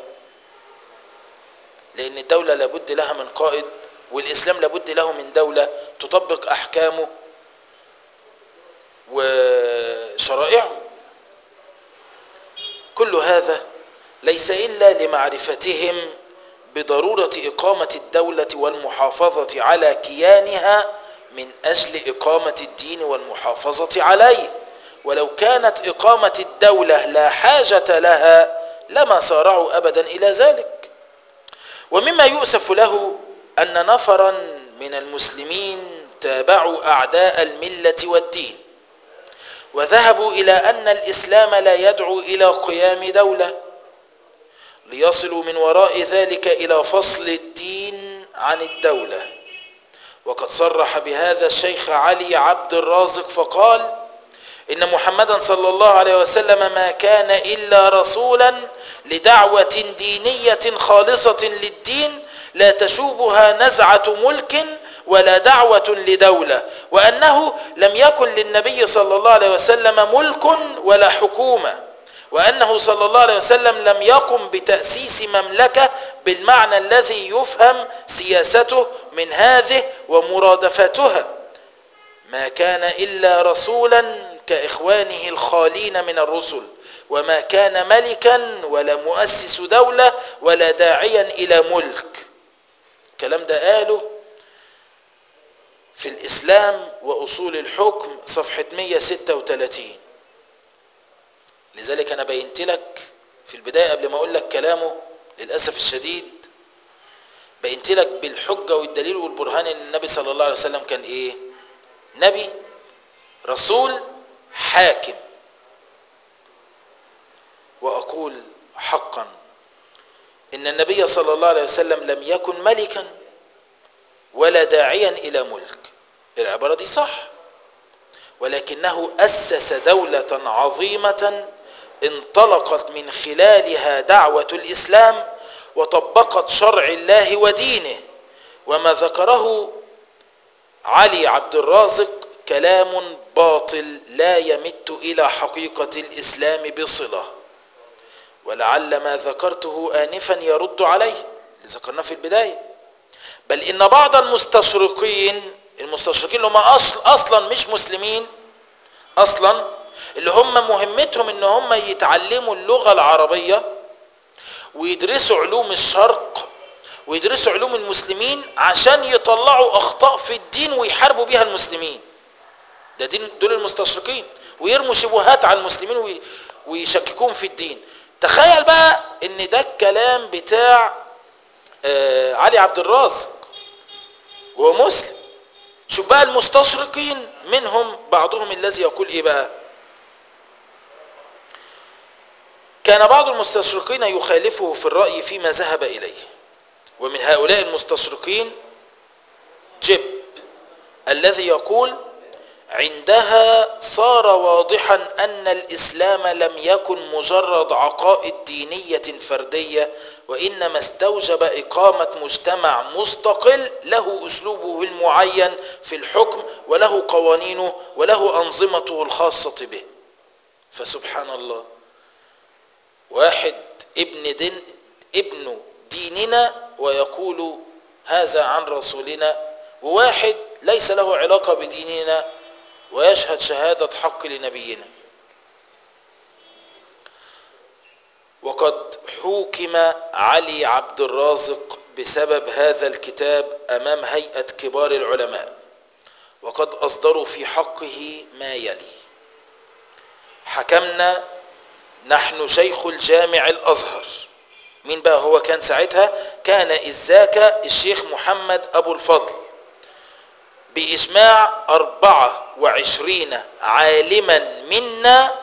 Speaker 1: لان الدولة لابد لها من قائد والاسلام لابد له من دولة تطبق احكامه وشرائعه كل هذا ليس الا لمعرفتهم بضرورة إقامة الدولة والمحافظة على كيانها من أجل إقامة الدين والمحافظة عليه ولو كانت إقامة الدولة لا حاجة لها لما سارعوا أبدا إلى ذلك ومما يؤسف له أن نفرا من المسلمين تابعوا أعداء الملة والدين وذهبوا إلى أن الإسلام لا يدعو إلى قيام دولة ليصلوا من وراء ذلك إلى فصل الدين عن الدولة وقد صرح بهذا الشيخ علي عبد الرازق فقال إن محمدا صلى الله عليه وسلم ما كان إلا رسولا لدعوة دينية خالصة للدين لا تشوبها نزعة ملك ولا دعوة لدولة وأنه لم يكن للنبي صلى الله عليه وسلم ملك ولا حكومة وأنه صلى الله عليه وسلم لم يقم بتأسيس مملكة بالمعنى الذي يفهم سياسته من هذه ومرادفتها ما كان إلا رسولا كإخوانه الخالين من الرسل وما كان ملكا ولا مؤسس دولة ولا داعيا إلى ملك الكلام ده قاله في الإسلام وأصول الحكم صفحة 136 لذلك أنا بينت لك في البداية قبل ما أقول لك كلامه للأسف الشديد بينت لك بالحجة والدليل والبرهان أن النبي صلى الله عليه وسلم كان إيه نبي رسول حاكم وأقول حقا إن النبي صلى الله عليه وسلم لم يكن ملكا ولا داعيا إلى ملك العبارة دي صح ولكنه أسس دولة عظيمة انطلقت من خلالها دعوة الإسلام وطبقت شرع الله ودينه وما ذكره علي عبد الرازق كلام باطل لا يمت إلى حقيقة الإسلام بصلة ولعل ما ذكرته آنفا يرد عليه اللي ذكرناه في البداية بل إن بعض المستشرقين المستشرقين اللي هم أصل أصلا مش مسلمين أصلا اللي هم مهمتهم ان هم يتعلموا اللغة العربية ويدرسوا علوم الشرق ويدرسوا علوم المسلمين عشان يطلعوا اخطاء في الدين ويحاربوا بيها المسلمين ده دين دول المستشرقين ويرموا شبهات على المسلمين ويشككوهم في الدين تخيل بقى ان ده الكلام بتاع آه علي عبد الرازق وهو مسلم شوف بقى المستشرقين منهم بعضهم الذي يقول ايه بقى كان بعض المستشرقين يخالفه في الرأي فيما ذهب إليه ومن هؤلاء المستشرقين جب الذي يقول عندها صار واضحا أن الإسلام لم يكن مجرد عقائد دينية فردية وإنما استوجب إقامة مجتمع مستقل له أسلوبه المعين في الحكم وله قوانينه وله أنظمته الخاصة به فسبحان الله واحد ابن دين ابن ديننا ويقول هذا عن رسولنا وواحد ليس له علاقة بديننا ويشهد شهادة حق لنبينا حوكم علي عبد الرازق بسبب هذا الكتاب أمام هيئة كبار العلماء وقد أصدروا في حقه ما يلي حكمنا نحن شيخ الجامع الأزهر مين بقى هو كان ساعتها كان إذاك الشيخ محمد أبو الفضل بإجماع أربعة وعشرين عالما منا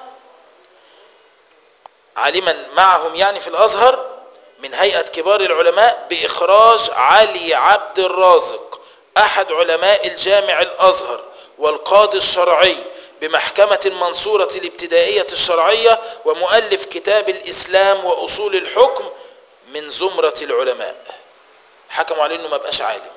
Speaker 1: عالما معهم يعني في الأزهر من هيئة كبار العلماء بإخراج علي عبد الرازق أحد علماء الجامع الأزهر والقاضي الشرعي بمحكمة المنصورة الابتدائية الشرعية ومؤلف كتاب الإسلام وأصول الحكم من زمرة العلماء حكموا عليه انه ما بقاش عالم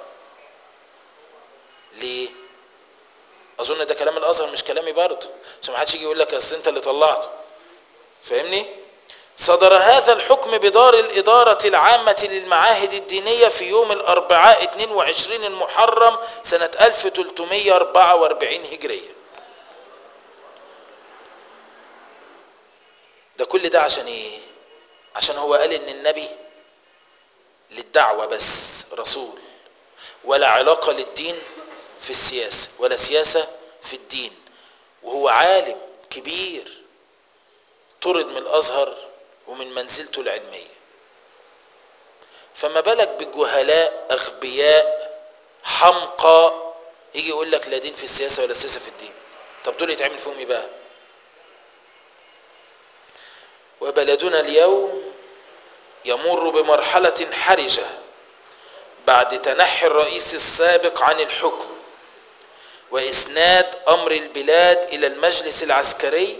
Speaker 1: ليه اظن ده كلام الازهر مش كلامي برضه عشان ما حدش يجي يقول لك اصل انت اللي طلعته فاهمني صدر هذا الحكم بدار الإدارة العامة للمعاهد الدينية في يوم الأربعاء 22 المحرم سنة 1344 هجرية ده كل ده عشان ايه عشان هو قال ان النبي للدعوة بس رسول ولا علاقة للدين في السياسة ولا سياسة في الدين وهو عالم كبير طرد من الأزهر ومن منزلته العلمية فما بالك بجهلاء أغبياء حمقى يجي يقول لك لا دين في السياسة ولا سياسة في الدين طب دول يتعمل فيهم ايه بقى وبلدنا اليوم يمر بمرحلة حرجة بعد تنحي الرئيس السابق عن الحكم وإسناد أمر البلاد إلى المجلس العسكري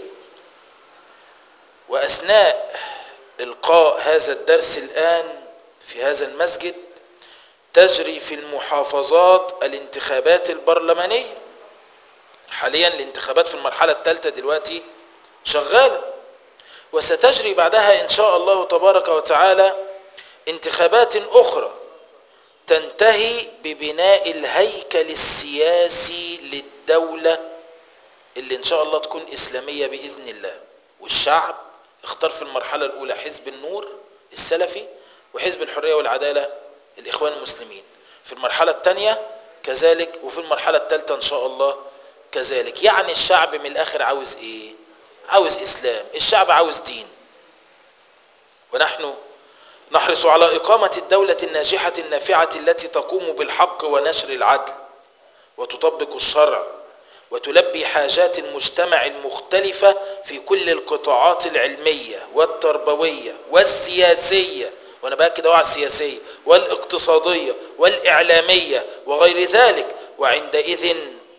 Speaker 1: وأثناء إلقاء هذا الدرس الآن في هذا المسجد تجري في المحافظات الانتخابات البرلمانية حاليا الانتخابات في المرحلة الثالثة دلوقتي شغالة وستجري بعدها إن شاء الله تبارك وتعالى انتخابات أخرى تنتهي ببناء الهيكل السياسي للدولة اللي إن شاء الله تكون إسلامية بإذن الله والشعب اختار في المرحلة الأولى حزب النور السلفي وحزب الحرية والعدالة الإخوان المسلمين في المرحلة الثانية كذلك وفي المرحلة الثالثة إن شاء الله كذلك يعني الشعب من الآخر عاوز إيه عاوز إسلام الشعب عاوز دين ونحن نحرص على إقامة الدولة الناجحة النافعة التي تقوم بالحق ونشر العدل وتطبق الشرع وتلبي حاجات المجتمع المختلفة في كل القطاعات العلمية والتربوية والسياسية وأنا بأكد على السياسية والاقتصادية والإعلامية وغير ذلك وعندئذ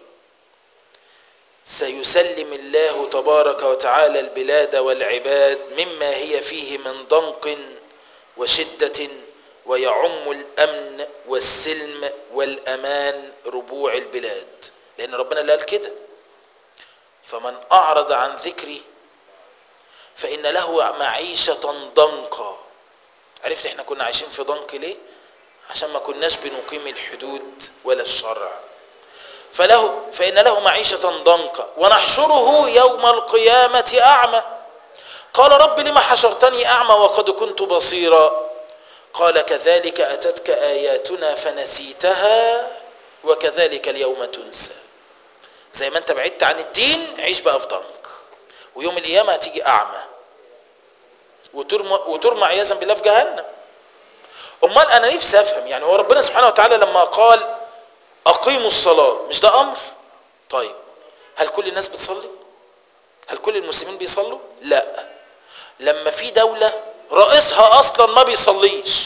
Speaker 1: سيسلم الله تبارك وتعالى البلاد والعباد مما هي فيه من ضنك وشدة ويعم الأمن والسلم والأمان ربوع البلاد لأن ربنا اللي قال كده فمن أعرض عن ذكري فإن له معيشة ضنكا عرفت احنا كنا عايشين في ضنك ليه عشان ما كناش بنقيم الحدود ولا الشرع فله فإن له معيشة ضنكا ونحشره يوم القيامة أعمى قال رب لما حشرتني أعمى وقد كنت بصيرا قال كذلك أتتك آياتنا فنسيتها وكذلك اليوم تنسى زي ما انت بعدت عن الدين عيش بقى في ضنك ويوم القيامة هتيجي أعمى وترمى, وترمى عياذا بالله في جهنم امال انا نفسي افهم يعني هو ربنا سبحانه وتعالى لما قال اقيموا الصلاه مش ده امر طيب هل كل الناس بتصلي هل كل المسلمين بيصلوا لا لما في دوله رئيسها اصلا ما بيصليش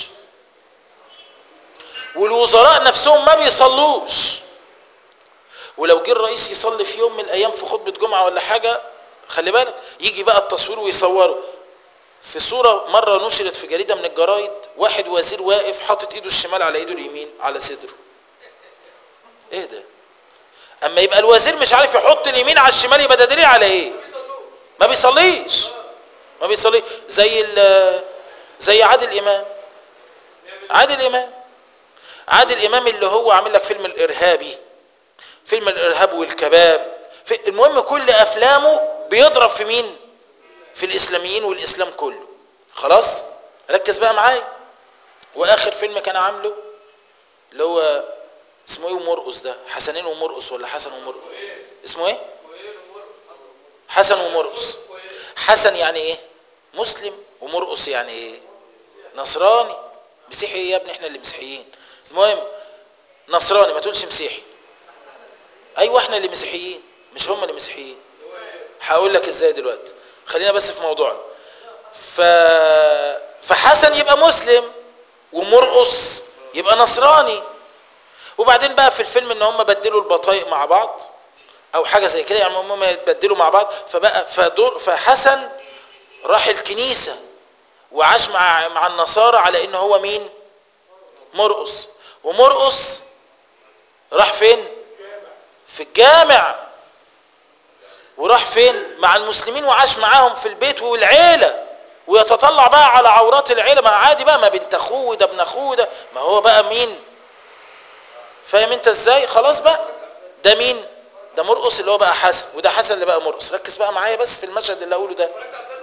Speaker 1: والوزراء نفسهم ما بيصلوش ولو جه الرئيس يصلي في يوم من الايام في خطبه جمعه ولا حاجه خلي بالك يجي بقى التصوير ويصوره في صورة مرة نشرت في جريدة من الجرايد واحد وزير واقف حاطط ايده الشمال على ايده اليمين على صدره ايه ده اما يبقى الوزير مش عارف يحط اليمين على الشمال يبقى ده دليل على ايه ما بيصليش ما بيصليش زي زي عادل امام عادل امام عادل امام اللي هو عامل لك فيلم الارهابي فيلم الارهاب والكباب في المهم كل افلامه بيضرب في مين في الاسلاميين والاسلام كله خلاص ركز بقى معايا واخر فيلم كان عامله اللي هو اسمه ايه ومرقص ده حسنين ومرقص ولا حسن ومرقص اسمه ايه حسن ومرقص حسن يعني ايه مسلم ومرقص يعني ايه نصراني مسيحي ايه يا ابني احنا اللي مسيحيين المهم نصراني ما تقولش مسيحي ايوه احنا اللي مسيحيين مش هم اللي مسيحيين هقول لك ازاي دلوقتي خلينا بس في موضوعنا ف... فحسن يبقى مسلم ومرقص يبقى نصراني وبعدين بقى في الفيلم ان هم بدلوا البطايق مع بعض او حاجه زي كده يعني هم يتبدلوا مع بعض فبقى فدور فحسن راح الكنيسه وعاش مع مع النصارى على ان هو مين مرقص ومرقص راح فين في الجامع وراح فين مع المسلمين وعاش معاهم في البيت والعيله ويتطلع بقى على عورات العيله ما عادي بقى ما بنت اخوه ده ابن اخوه ده ما هو بقى مين فاهم انت ازاي خلاص بقى ده مين ده مرقص اللي هو بقى حسن وده حسن اللي بقى مرقص ركز بقى معايا بس في المشهد اللي هقوله ده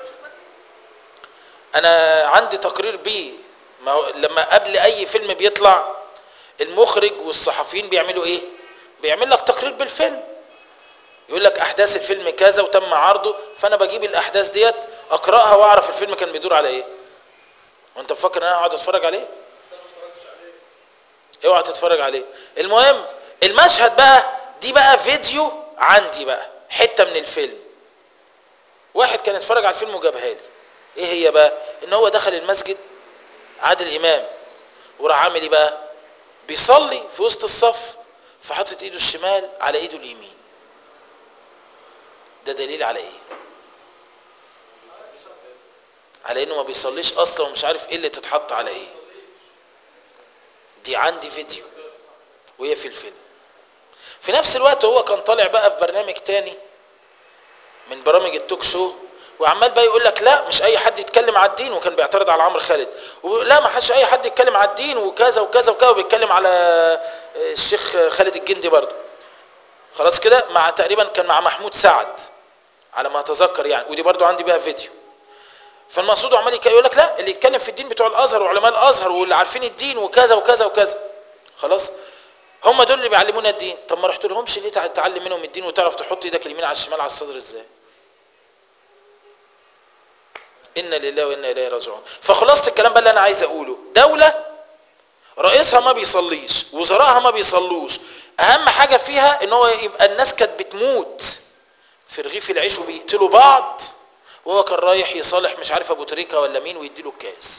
Speaker 1: انا عندي تقرير بيه ما هو لما قبل اي فيلم بيطلع المخرج والصحفيين بيعملوا ايه بيعمل لك تقرير بالفيلم يقول لك احداث الفيلم كذا وتم عرضه فانا بجيب الاحداث ديت اقراها واعرف الفيلم كان بيدور على ايه وانت مفكر ان انا اقعد اتفرج عليه اوعى تتفرج عليه المهم المشهد بقى دي بقى فيديو عندي بقى حته من الفيلم واحد كان اتفرج على الفيلم وجابها لي ايه هي بقى ان هو دخل المسجد عاد الامام وراح عامل ايه بقى بيصلي في وسط الصف فحطت ايده الشمال على ايده اليمين ده دليل على ايه على انه ما بيصليش اصلا ومش عارف ايه اللي تتحط على ايه دي عندي فيديو وهي في الفيلم في نفس الوقت هو كان طالع بقى في برنامج تاني من برامج التوك شو وعمال بقى يقول لك لا مش اي حد يتكلم على الدين وكان بيعترض على عمرو خالد ولا ما حدش اي حد يتكلم على الدين وكذا وكذا وكذا وبيتكلم على الشيخ خالد الجندي برضه خلاص كده مع تقريبا كان مع محمود سعد على ما اتذكر يعني ودي برضه عندي بقى فيديو فالمقصود عمال يقول لك لا اللي يتكلم في الدين بتوع الازهر وعلماء الازهر واللي عارفين الدين وكذا وكذا وكذا خلاص هم دول اللي بيعلمونا الدين طب ما رحت لهمش ليه تتعلم منهم الدين وتعرف تحط ايدك اليمين على الشمال على الصدر ازاي انا لله وانا اليه راجعون فخلاصه الكلام بقى اللي انا عايز اقوله دوله رئيسها ما بيصليش وزرائها ما بيصلوش اهم حاجه فيها ان هو يبقى الناس كانت بتموت في رغيف العيش وبيقتلوا بعض وهو كان رايح يصالح مش عارف ابو تريكه ولا مين ويديله الكاس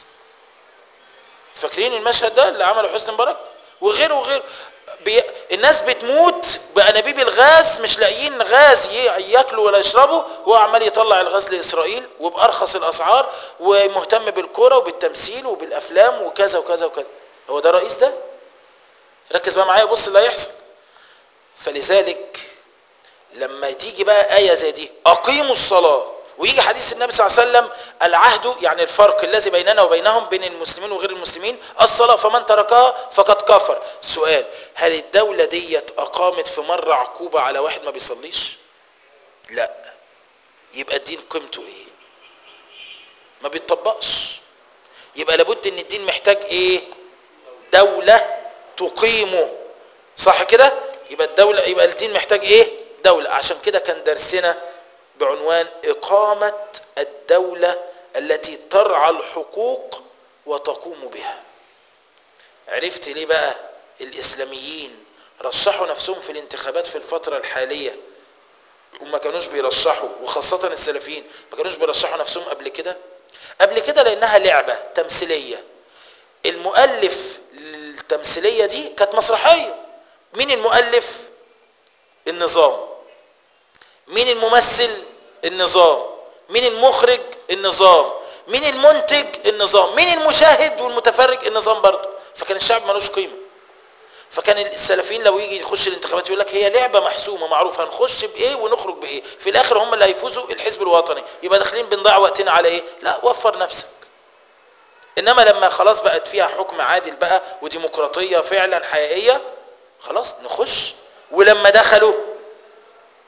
Speaker 1: فاكرين المشهد ده اللي عمله حسني مبارك وغيره وغيره بي... الناس بتموت بانابيب الغاز مش لاقيين غاز ي... ياكلوا ولا يشربوا هو عمال يطلع الغاز لاسرائيل وبارخص الاسعار ومهتم بالكوره وبالتمثيل وبالافلام وكذا وكذا وكذا هو ده رئيس ده ركز بقى معايا بص اللي هيحصل فلذلك لما تيجي بقى ايه زي دي اقيموا الصلاه ويجي حديث النبي صلى الله عليه وسلم العهد يعني الفرق الذي بيننا وبينهم بين المسلمين وغير المسلمين الصلاة فمن تركها فقد كفر سؤال هل الدولة ديت أقامت في مرة عقوبة على واحد ما بيصليش لا يبقى الدين قيمته ايه ما بيتطبقش يبقى لابد ان الدين محتاج ايه دولة تقيمه صح كده يبقى الدولة يبقى الدين محتاج ايه دولة عشان كده كان درسنا بعنوان إقامة الدولة التي ترعى الحقوق وتقوم بها عرفت ليه بقى الإسلاميين رشحوا نفسهم في الانتخابات في الفترة الحالية وما كانوش بيرشحوا وخاصة السلفيين ما كانوش بيرشحوا نفسهم قبل كده قبل كده لأنها لعبة تمثيلية المؤلف للتمثيلية دي كانت مسرحية مين المؤلف النظام مين الممثل النظام مين المخرج النظام مين المنتج النظام مين المشاهد والمتفرج النظام برضه فكان الشعب ملوش قيمه فكان السلفيين لو يجي يخش الانتخابات يقول لك هي لعبه محسومه معروف هنخش بايه ونخرج بايه في الاخر هم اللي هيفوزوا الحزب الوطني يبقى داخلين بنضيع وقتنا على ايه لا وفر نفسك انما لما خلاص بقت فيها حكم عادل بقى وديمقراطيه فعلا حقيقيه خلاص نخش ولما دخلوا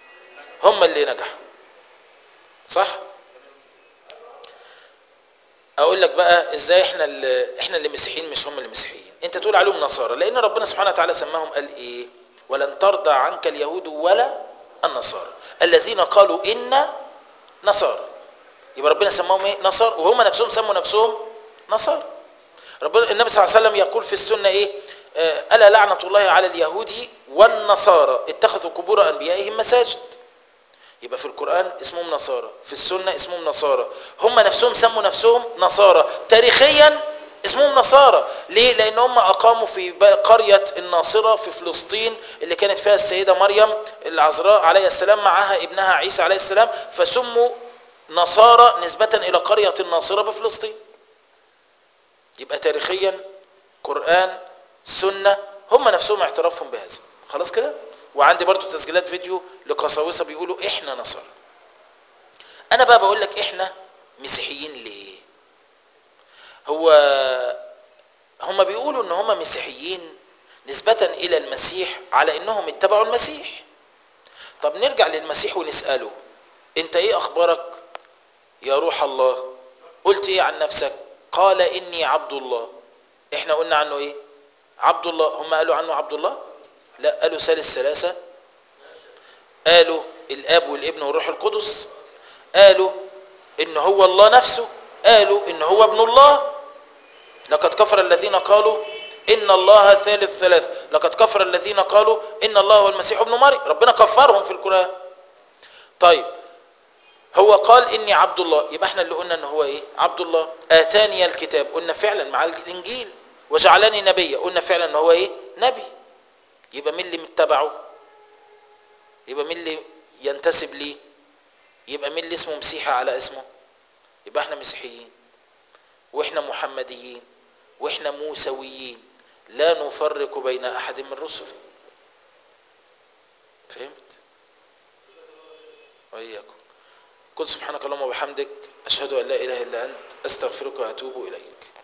Speaker 1: هم اللي نجحوا صح اقول لك بقى ازاي احنا اللي احنا اللي مسيحيين مش هم اللي مسيحيين انت تقول عليهم نصارى لان ربنا سبحانه وتعالى سماهم قال ايه ولن ترضى عنك اليهود ولا النصارى الذين قالوا ان نصارى يبقى ربنا سماهم ايه نصارى وهم نفسهم سموا نفسهم نصارى ربنا النبي صلى الله عليه وسلم يقول في السنه ايه آه، الا لعنه الله على اليهود والنصارى اتخذوا قبور انبيائهم مساجد يبقى في القرآن اسمهم نصارى في السنة اسمهم نصارى هم نفسهم سموا نفسهم نصارى تاريخيا اسمهم نصارى ليه لان هم اقاموا في ب- قرية الناصرة في فلسطين اللي كانت فيها السيدة مريم العذراء عليه السلام معها ابنها عيسى عليه السلام فسموا نصارى نسبة الى قرية الناصرة بفلسطين يبقى تاريخيا قرآن سنة هم نفسهم اعترافهم بهذا خلاص كده وعندي برضو تسجيلات فيديو لقساوسة بيقولوا احنا نصارى انا بقى بقول لك احنا مسيحيين ليه هو هم بيقولوا ان هم مسيحيين نسبة الى المسيح على انهم اتبعوا المسيح طب نرجع للمسيح ونسأله انت ايه اخبارك يا روح الله قلت ايه عن نفسك قال اني عبد الله احنا قلنا عنه ايه عبد الله هم قالوا عنه عبد الله لا قالوا ثالث ثلاثة قالوا الاب والابن والروح القدس قالوا ان هو الله نفسه قالوا ان هو ابن الله لقد كفر الذين قالوا ان الله ثالث ثلاث لقد كفر الذين قالوا ان الله هو المسيح ابن مريم ربنا كفرهم في القرآن طيب هو قال اني عبد الله يبقى احنا اللي قلنا ان هو ايه عبد الله اتاني الكتاب قلنا فعلا مع الانجيل وجعلني نبيا قلنا فعلا ان هو ايه نبي يبقى مين اللي متبعه يبقى مين اللي ينتسب ليه يبقى مين اللي اسمه مسيحي على اسمه يبقى احنا مسيحيين واحنا محمديين واحنا موسويين لا نفرق بين احد من رسله فهمت واياكم قل سبحانك اللهم وبحمدك اشهد ان لا اله الا انت استغفرك واتوب اليك